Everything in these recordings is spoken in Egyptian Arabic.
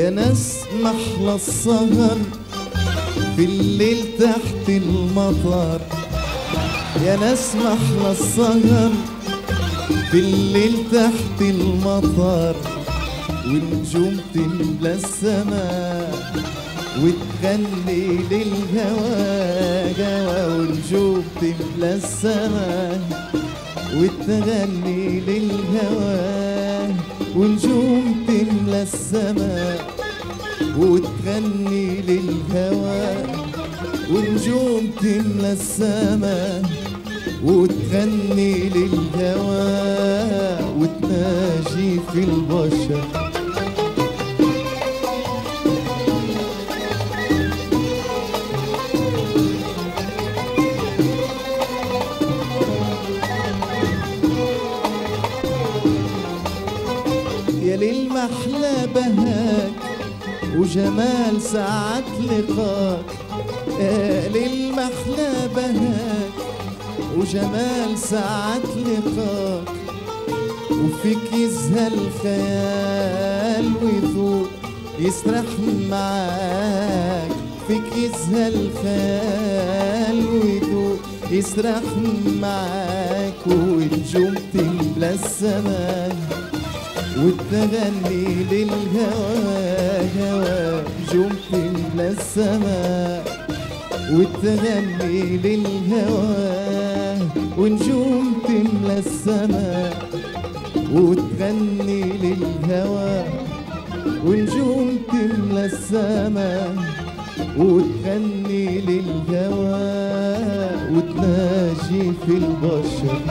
يا ناس محلى السهر في الليل تحت المطر يا ناس محلى السهر في الليل تحت المطر ونجوم تملى السماء وتغني للهوى جوا ونجوم تملى السماء وتغني للهوى ونجوم تملى السماء وتغني للهوى ونجوم تملى السماء وتغني للهوى وتناجي في البشر يا للمحلى بهاك وجمال ساعات لقاك يا للمحلى بهاك وجمال ساعات لقاك وفيك يزهى الخيال ويذوق يسرح معاك فيك يزهى الخيال ويذوق يسرح معاك ونجوم تملى السماء وتغني للهوى هوى نجوم تملى السماء وتغني للهوى ونجوم تملى السماء وتغني للهوى ونجوم تملى السماء وتغني للهوى وتناجي في البشر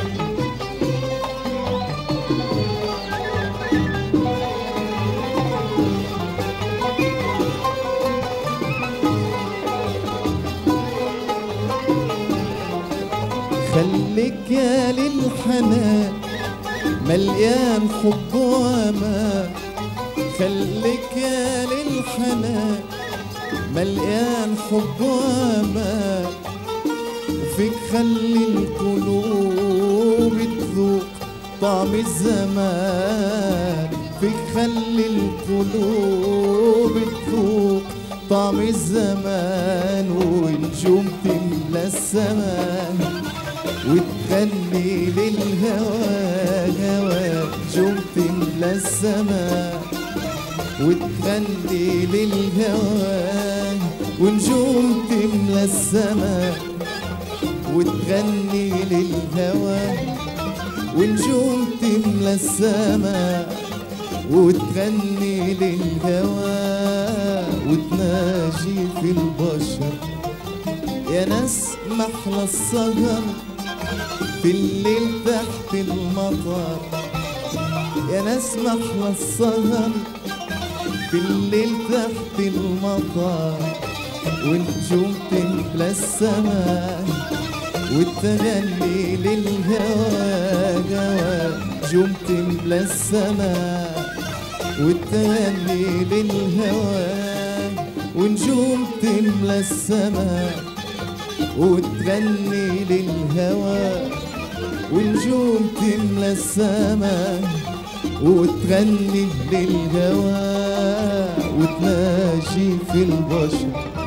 خليك يا للحنان مليان حب وامان خليك يا للحنان مليان حب وامان وفيك خلي القلوب تذوق طعم الزمان فيك خلي القلوب تذوق طعم الزمان ونجوم تملى السماء وتغني للهوى هوى نجوم تملى السماء وتغني للهوى ونجوم تملى السماء وتغني للهوى ونجوم تملى السماء وتغني للهوى وتناجي في البشر يا ناس محلى السهر في الليل تحت المطر يا ناس محلى السهر في الليل تحت المطر ونجوم تملى السماء وتغني للهوى جوا نجوم تملى السماء وتغني للهوى ونجوم تملى السماء وتغني للهوى ونجوم تملى السماء وتغني للهوى وتناجي في البشر